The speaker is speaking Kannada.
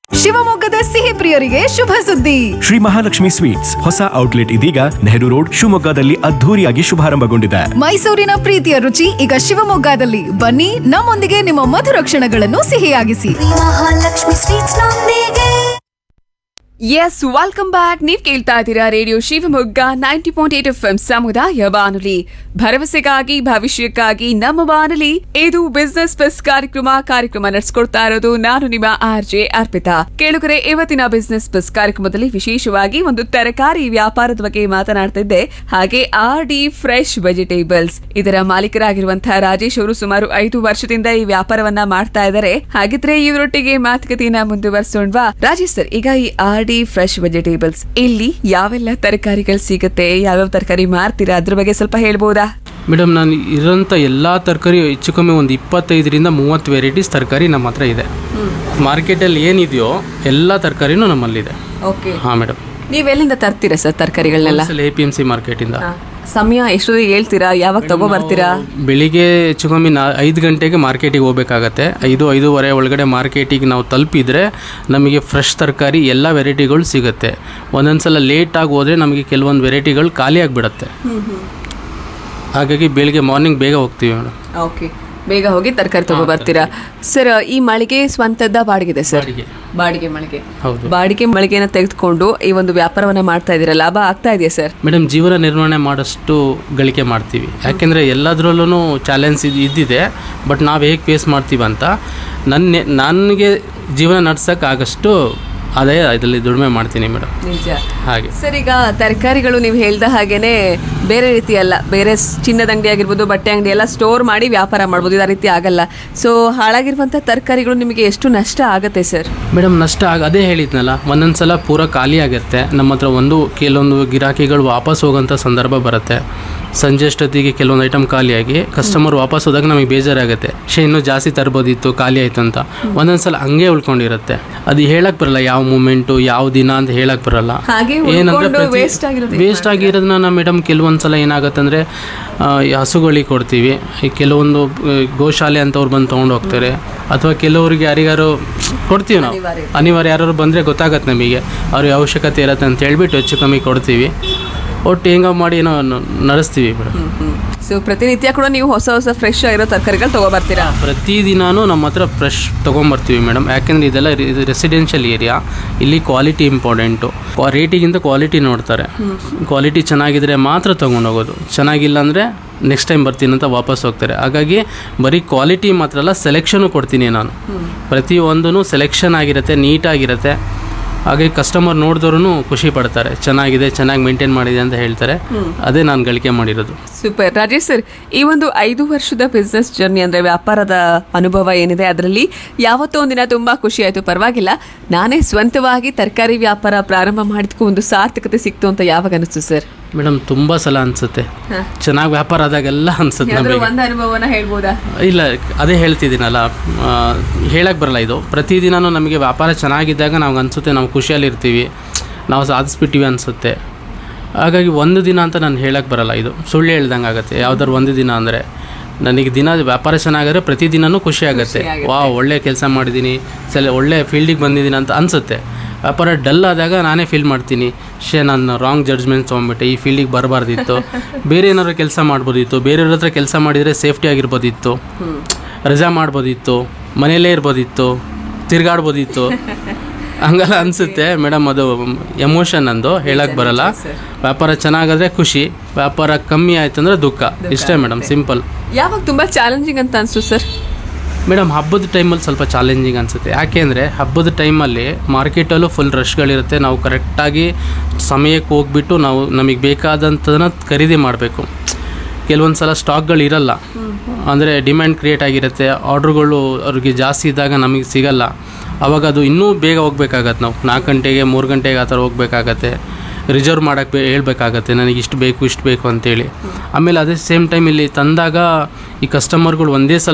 ಶಿವಮೊಗ್ಗದ ಸಿಹಿ ಪ್ರಿಯರಿಗೆ ಶುಭ ಸುದ್ದಿ ಶ್ರೀ ಮಹಾಲಕ್ಷ್ಮಿ ಸ್ವೀಟ್ಸ್ ಹೊಸ ಔಟ್ಲೆಟ್ ಇದೀಗ ನೆಹರು ರೋಡ್ ಶಿವಮೊಗ್ಗದಲ್ಲಿ ಅದ್ಧೂರಿಯಾಗಿ ಶುಭಾರಂಭಗೊಂಡಿದೆ ಮೈಸೂರಿನ ಪ್ರೀತಿಯ ರುಚಿ ಈಗ ಶಿವಮೊಗ್ಗದಲ್ಲಿ ಬನ್ನಿ ನಮ್ಮೊಂದಿಗೆ ನಿಮ್ಮ ಮಧುರ ಕ್ಷಣಗಳನ್ನು ಸಿಹಿಯಾಗಿಸಿ ಮಹಾಲಕ್ಷ್ಮಿ ಸ್ವೀಟ್ಸ್ ನೊಂದಿಗೆ ಎಸ್ ವೆಲ್ಕಮ್ ಬ್ಯಾಕ್ ನೀವ್ ಕೇಳ್ತಾ ಇದ್ದೀರಾ radio Shivamogga ninety point eight F M ಸಮುದಾಯ ಬಾನುಲಿ ಭರವಸೆಗಾಗಿ ಭವಿಷ್ಯಕ್ಕಾಗಿ ನಮ್ಮ ಬಾನುಲಿ ಇದು ಬಿಸ್ನೆಸ್ ಪ್ಲಸ್ ಕಾರ್ಯಕ್ರಮ ಕಾರ್ಯಕ್ರಮ ನಡೆಸ್ಕೊಡ್ತಾ ಇರೋದು ನಾನು ನಿಮ್ಮ ಆರ್ ಜೆ ಅರ್ಪಿತಾ ಕೇಳುಗರೆ ಇವತ್ತಿನ ಬಿಸ್ನೆಸ್ ಪ್ಲಸ್ ಕಾರ್ಯಕ್ರಮದಲ್ಲಿ ವಿಶೇಷವಾಗಿ ಒಂದು ತರಕಾರಿ ವ್ಯಾಪಾರದ ಬಗ್ಗೆ ಮಾತನಾಡ್ತಿದ್ದೆ ಹಾಗೆ ಆರ್ ಡಿ ಫ್ರೆಶ್ ವೆಜಿಟೇಬಲ್ಸ್ ಇದರ ಮಾಲೀಕರಾಗಿರುವಂತಹ ರಾಜೇಶ್ ಅವರು ಸುಮಾರು ಐದು ವರ್ಷದಿಂದ ಈ ವ್ಯಾಪಾರವನ್ನ ಮಾಡ್ತಾ ಇದ್ದಾರೆ ಹಾಗಿದ್ರೆ ಇವರೊಟ್ಟಿಗೆ ಮಾತುಕತೆಯನ್ನ ಮುಂದುವರಿಸೋಣವಾ ರಾಜೇಶ್ ಸರ್ ಈಗ ಈ ಆರ್ ಡಿ ಫ್ರೆಶ್ ವೆಜಿಟೇಬಲ್ಸ್ ಇಲ್ಲಿ ಯಾವೆಲ್ಲ ತರಕಾರಿಗಳು ಸಿಗುತ್ತೆ ಯಾವ್ಯಾವ ತರಕಾರಿ ಮಾರ್ತೀರಾ ಅದ್ರ ಬಗ್ಗೆ ಸ್ವಲ್ಪ ಹೇಳ್ಬೋದಾ ಮೇಡಮ್ ನಾನು ಇರೋಂಥ ಎಲ್ಲ ತರಕಾರಿ ಹೆಚ್ಚು ಕಮ್ಮಿ ಒಂದು ಇಪ್ಪತ್ತೈದರಿಂದ ಮೂವತ್ತು ವೆರೈಟೀಸ್ ತರಕಾರಿ ನಮ್ಮ ಹತ್ರ ಇದೆ ಮಾರ್ಕೆಟಲ್ಲಿ ಏನಿದೆಯೋ ಎಲ್ಲ ತರಕಾರಿನೂ ನಮ್ಮಲ್ಲಿದೆ ಓಕೆ ಹಾಂ ಮೇಡಮ್ ನೀವೆಲ್ಲಿಂದ ತರ್ತೀರಾ ಸರ್ ತರಕಾರಿಗಳನ್ನೆಲ್ಲ ಎ ಪಿ ಎಮ್ ಸಿ ಮಾರ್ಕೆಟಿಂದ ಸಮಯ ಎಷ್ಟೊತ್ತಿಗೆ ಹೇಳ್ತೀರಾ ಯಾವಾಗ ತಗೋ ಬರ್ತೀರಾ ಬೆಳಿಗ್ಗೆ ಹೆಚ್ಚು ಕಮ್ಮಿ ನಾ ಐದು ಗಂಟೆಗೆ ಮಾರ್ಕೆಟಿಗೆ ಹೋಗ್ಬೇಕಾಗತ್ತೆ ಐದು ಐದೂವರೆ ಒಳಗಡೆ ಮಾರ್ಕೆಟಿಗೆ ನಾವು ತಲುಪಿದರೆ ನಮಗೆ ಫ್ರೆಶ್ ತರಕಾರಿ ಎಲ್ಲ ವೆರೈಟಿಗಳು ಸಿಗುತ್ತೆ ಒಂದೊಂದು ಸಲ ಲೇಟಾಗಿ ಹೋದರೆ ನಮಗೆ ಕೆಲವೊಂದು ವೆರೈಟಿಗಳು ಖಾಲಿ ಆಗಿಬಿಡುತ್ತೆ ಹಾಗಾಗಿ ಬೆಳಿಗ್ಗೆ ಮಾರ್ನಿಂಗ್ ಬೇಗ ಹೋಗ್ತೀವಿ ಮೇಡಮ್ ಓಕೆ ಬೇಗ ಹೋಗಿ ತರಕಾರಿ ತಗೋ ಬರ್ತೀರಾ ಸರ್ ಈ ಮಳಿಗೆ ಸ್ವಂತದ ಬಾಡಿಗೆ ಸರ್ ಬಾಡಿಗೆ. ಬಾಡಿಗೆ ಮಳಿಗೆ ಹೌದು ಬಾಡಿಗೆ ಮಳಿಗೆನ ತೆಗೆದುಕೊಂಡು ಈ ಒಂದು ವ್ಯಾಪಾರವನ್ನ ಮಾಡ್ತಾ ಇದ್ದೀರಾ ಲಾಭ ಆಗ್ತಾ ಇದೆಯಾ ಸರ್ ಮೇಡಮ್ ಜೀವನ ನಿರ್ವಹಣೆ ಮಾಡೋಷ್ಟು ಗಳಿಕೆ ಮಾಡ್ತೀವಿ ಯಾಕೆಂದರೆ ಎಲ್ಲದರಲ್ಲೂ ಚಾಲೆಂಜ್ ಇದು ಇದ್ದಿದೆ ಬಟ್ ನಾವು ಹೇಗೆ ಫೇಸ್ ಮಾಡ್ತೀವಿ ಅಂತ ನನ್ನ ನನಗೆ ಜೀವನ ನಡ್ಸೋಕೆ ಆಗಷ್ಟು ಆದಾಯ ಇದರಲ್ಲಿ ದುಡಿಮೆ ಮಾಡ್ತೀನಿ ಮೇಡಮ್ ನಿಜ ಹಾಗೆ ಸರ್ ಈಗ ತರಕಾರಿಗಳು ನೀವು ಹೇಳ್ದ ಹಾಗೇನೆ ಬೇರೆ ರೀತಿ ಅಲ್ಲ ಬೇರೆ ಸ್- ಚಿನ್ನದ ಅಂಗಡಿ ಆಗಿರ್ಬೋದು ಬಟ್ಟೆ ಅಂಗಡಿ ಎಲ್ಲ ಸ್ಟೋರ್ ಮಾಡಿ ವ್ಯಾಪಾರ ಮಾಡ್ಬೋದು ಇದೇ ರೀತಿ ಆಗಲ್ಲ ಸೊ ಹಾಳಾಗಿರುವಂಥ ತರಕಾರಿಗಳು ನಿಮಗೆ ಎಷ್ಟು ನಷ್ಟ ಆಗತ್ತೆ ಸರ್ ಮೇಡಮ್ ನಷ್ಟ ಆಗ ಅದೇ ಹೇಳಿದ್ನಲ್ಲ ಒಂದೊಂದು ಸಲ ಪೂರ ಖಾಲಿ ಆಗುತ್ತೆ ನಮ್ಮ ಹತ್ರ ಒಂದು ಕೆಲವೊಂದು ಗಿರಾಕಿಗಳು ವಾಪಸ್ ಹೋಗೋಂಥ ಸಂದರ್ಭ ಬರುತ್ತೆ ಸಂಜೆ ಅಷ್ಟೊತ್ತಿಗೆ ಕೆಲವೊಂದು ಐಟಮ್ ಖಾಲಿಯಾಗಿ ಕಸ್ಟಮರ್ ವಾಪಸ್ ಹೋದಾಗ ನಮಗೆ ಬೇಜಾರಾಗುತ್ತೆ ಶೇ ಇನ್ನೂ ಜಾಸ್ತಿ ತರ್ಬೋದಿತ್ತು ಖಾಲಿ ಆಯಿತು ಅಂತ ಒಂದೊಂದು ಸಲ ಹಂಗೆ ಉಳ್ಕೊಂಡಿರುತ್ತೆ ಅದು ಹೇಳಕ್ ಬರಲ್ಲ ಯಾವ ಮೂಮೆಂಟು ಯಾವ ದಿನ ಅಂತ ಹೇಳಕ್ ಬರಲ್ಲ ಹಾಗೆ ಏನಂದ್ರೆ ಉಳ್ಕೊಂಡು waste ಆಗಿರೋದು ವೇಸ್ಟ್ ಆಗಿರೋದನ್ನ ನಾವು ಮೇಡಮ್ ಕೆಲವೊಂದು ಸಲ ಏನಾಗುತ್ತೆ ಅಂದರೆ ಹಸುಗಳಿಗೆ ಕೊಡ್ತೀವಿ ಈ ಕೆಲವೊಂದು ಆ, ಗೋಶಾಲೆ ಅಂತವ್ರು ಬಂದು ತೊಗೊಂಡು ಹೋಗ್ತಾರೆ ಅಥವಾ ಕೆಲವರಿಗೆ ಯಾರಿಗಾರು ಕೊಡ್ತೀವಿ ನಾವು ಅನಿವಾರ್ಯ ಯಾರು ಬಂದರೆ ಗೊತ್ತಾಗತ್ತೆ ನಮಗೆ ಅವ್ರಿಗೆ ಅವಶ್ಯಕತೆ ಇರುತ್ತೆ ಅಂತ ಹೇಳ್ಬಿಟ್ಟು ಹೆಚ್ಚು ಕಮ್ಮಿ ಕೊಡ್ತೀವಿ ಒಟ್ಟು ಹೆಂಗ ಮಾಡಿ ನಾವು ನ- ನಡೆಸ್ತೀವಿ ಮೇಡಮ್ ಸೊ ಪ್ರತಿನಿತ್ಯ ಕೂಡ ನೀವು ಹೊಸ ಹೊಸ ಫ್ರೆಶ್ ಆಗಿರೋ ತರಕಾರಿಗಳು ತಗೋಬರ್ತೀರಾ ಪ್ರತಿದಿನಾನು ನಮ್ಮ ಹತ್ರ ಫ್ರೆಶ್ ತೊಗೊಂಬರ್ತೀವಿ ಮೇಡಮ್ ಯಾಕೆಂದರೆ ಇದೆಲ್ಲ ರೆಸಿಡೆನ್ಷಿಯಲ್ ಏರಿಯಾ ಇಲ್ಲಿ ಕ್ವಾಲಿಟಿ ಇಂಪಾರ್ಟೆಂಟು ರೇಟಿಗಿಂತ ಕ್ವಾಲಿಟಿ ನೋಡ್ತಾರೆ ಕ್ವಾಲಿಟಿ ಚೆನ್ನಾಗಿದ್ರೆ ಮಾತ್ರ ತೊಗೊಂಡೋಗೋದು ಚೆನ್ನಾಗಿಲ್ಲ ಅಂದರೆ ನೆಕ್ಸ್ಟ್ ಟೈಮ್ ಬರ್ತೀನಿ ಅಂತ ವಾಪಸ್ ಹೋಗ್ತಾರೆ ಹಾಗಾಗಿ ಬರೀ ಕ್ವಾಲಿಟಿ ಮಾತ್ರ ಅಲ್ಲ ಸೆಲೆಕ್ಷನು ಕೊಡ್ತೀನಿ ನಾನು ಪ್ರತಿಯೊಂದೂ ಸೆಲೆಕ್ಷನ್ ಆಗಿರುತ್ತೆ ನೀಟಾಗಿರುತ್ತೆ ಹಾಗೆ ಕಸ್ಟಮರ್ ನೋಡಿದವ್ರು ಖುಷಿ ಪಡ್ತಾರೆ ಚೆನ್ನಾಗಿದೆ ಚೆನ್ನಾಗಿ ಮೇಂಟೈನ್ ಮಾಡಿದೆ ಅಂತ ಹೇಳ್ತಾರೆ ಅದೇ ನಾನು ಗಳಿಕೆ ಮಾಡಿರೋದು ಸೂಪರ್ ರಾಜೇಶ್ ಸರ್ ಈ ಒಂದು ಐದು ವರ್ಷದ ಬಿಸ್ನೆಸ್ ಜರ್ನಿ ಅಂದ್ರೆ ವ್ಯಾಪಾರದ ಅನುಭವ ಏನಿದೆ ಅದರಲ್ಲಿ ಯಾವತ್ತೋ ಒಂದಿನ ತುಂಬಾ ಖುಷಿ ಆಯ್ತು ಪರವಾಗಿಲ್ಲ ನಾನೇ ಸ್ವಂತವಾಗಿ ತರಕಾರಿ ವ್ಯಾಪಾರ ಪ್ರಾರಂಭ ಮಾಡಿದ್ಕೂ ಒಂದು ಸಾರ್ಥಕತೆ ಸಿಕ್ತು ಅಂತ ಯಾವಾಗ ಅನಿಸ್ತು ಸರ್ ಮೇಡಮ್ ತುಂಬ ಸಲ ಅನಿಸುತ್ತೆ ಚೆನ್ನಾಗಿ ವ್ಯಾಪಾರ ಆದಾಗೆಲ್ಲ ಅನ್ಸುತ್ತೆ ನಮಗೆ ಒಂದು ಅನುಭವನ ಹೇಳ್ಬೋದಾ ಇಲ್ಲ ಅದೇ ಹೇಳ್ತಿದ್ದೀನಲ್ಲ ಹೇಳಕ್ಕೆ ಬರಲ್ಲ ಇದು ಪ್ರತಿದಿನನೂ ನಮಗೆ ವ್ಯಾಪಾರ ಚೆನ್ನಾಗಿದ್ದಾಗ ನಾವು ಅನಿಸುತ್ತೆ ನಾವು ಖುಷಿಯಲ್ಲಿರ್ತೀವಿ ನಾವು ಸಾಧಿಸ್ಬಿಟ್ಟಿವಿ ಅನಿಸುತ್ತೆ ಹಾಗಾಗಿ ಒಂದು ದಿನ ಅಂತ ನಾನು ಹೇಳಕ್ಕೆ ಬರಲ್ಲ ಇದು ಸುಳ್ಳು ಹೇಳ್ದಂಗೆ ಆಗುತ್ತೆ ಯಾವ್ದಾದ್ರು ಒಂದು ದಿನ ಅಂದರೆ ನನಗೆ ದಿನ ವ್ಯಾಪಾರ ಚೆನ್ನಾಗಿದ್ರೆ ಪ್ರತಿದಿನನೂ ಖುಷಿ ಆಗುತ್ತೆ ವಾ ಒಳ್ಳೆ ಕೆಲಸ ಮಾಡಿದ್ದೀನಿ ಸಲ ಒಳ್ಳೆ ಫೀಲ್ಡಿಗೆ ಬಂದಿದ್ದೀನಿ ಅಂತ ಅನಿಸುತ್ತೆ ವ್ಯಾಪಾರ ಡಲ್ ಆದಾಗ ನಾನೇ ಫೀಲ್ ಮಾಡ್ತೀನಿ ಶೇ ನಾನು ರಾಂಗ್ ಜಡ್ಜ್ಮೆಂಟ್ ತೊಗೊಂಬಿಟ್ಟೆ ಈ ಫೀಲ್ಡಿಗೆ ಬರಬಾರ್ದಿತ್ತು ಬೇರೆ ಏನಾದ್ರು ಕೆಲಸ ಮಾಡ್ಬೋದಿತ್ತು ಬೇರೆಯವ್ರ ಹತ್ರ ಕೆಲಸ ಮಾಡಿದರೆ ಸೇಫ್ಟಿ ಆಗಿರ್ಬೋದಿತ್ತು ರಜಾ ಮಾಡ್ಬೋದಿತ್ತು ಮನೆಯಲ್ಲೇ ಇರ್ಬೋದಿತ್ತು ತಿರ್ಗಾಡ್ಬೋದಿತ್ತು ಹಂಗೆಲ್ಲ ಅನಿಸುತ್ತೆ ಮೇಡಮ್ ಅದು ಎಮೋಷನ್ ಅಂದು ಹೇಳಕ್ಕೆ ಬರಲ್ಲ ವ್ಯಾಪಾರ ಚೆನ್ನಾಗಾದ್ರೆ ಖುಷಿ ವ್ಯಾಪಾರ ಕಮ್ಮಿ ಆಯ್ತು ಅಂದರೆ ದುಃಖ ಇಷ್ಟೇ ಮೇಡಮ್ ಸಿಂಪಲ್ ಯಾವಾಗ ತುಂಬಾ ಚಾಲೆಂಜಿಂಗ್ ಅಂತ ಅನ್ಸು ಸರ್ ಮೇಡಮ್ ಹಬ್ಬದ ಟೈಮಲ್ಲಿ ಸ್ವಲ್ಪ ಚಾಲೆಂಜಿಂಗ್ ಅನಿಸುತ್ತೆ ಯಾಕೆಂದರೆ ಹಬ್ಬದ ಟೈಮಲ್ಲಿ ಮಾರ್ಕೆಟಲ್ಲೂ ಫುಲ್ ರಶ್ಗಳಿರುತ್ತೆ ನಾವು ಕರೆಕ್ಟಾಗಿ ಸಮಯಕ್ಕೆ ಹೋಗ್ಬಿಟ್ಟು ನಾವು ನಮಗೆ ಬೇಕಾದಂಥದನ್ನ ಖರೀದಿ ಮಾಡಬೇಕು ಕೆಲವೊಂದು ಸಲ ಸ್ಟಾಕ್ಗಳು ಇರಲ್ಲ ಅಂದರೆ ಡಿಮ್ಯಾಂಡ್ ಕ್ರಿಯೇಟ್ ಆಗಿರುತ್ತೆ ಆರ್ಡ್ರುಗಳು ಅವ್ರಿಗೆ ಜಾಸ್ತಿ ಇದ್ದಾಗ ನಮಗೆ ಸಿಗಲ್ಲ ಅವಾಗ ಅದು ಇನ್ನೂ ಬೇಗ ಹೋಗ್ಬೇಕಾಗತ್ತೆ ನಾವು ನಾಲ್ಕು ಗಂಟೆಗೆ ಮೂರು ಗಂಟೆಗೆ ಆ ಥರ ಹೋಗ್ಬೇಕಾಗತ್ತೆ ರಿಸರ್ವ್ ಮಾಡೋಕ್ಕೆ ಹೇಳ್ಬೇಕಾಗತ್ತೆ ನನಗೆ ಇಷ್ಟು ಬೇಕು ಇಷ್ಟು ಬೇಕು ಅಂತೇಳಿ ಆಮೇಲೆ ಅದೇ ಸೇಮ್ ಟೈಮ್ ಇಲ್ಲಿ ತಂದಾಗ ಈ ಕಸ್ಟಮರ್ಗಳು ಒಂದೇ ಸಲ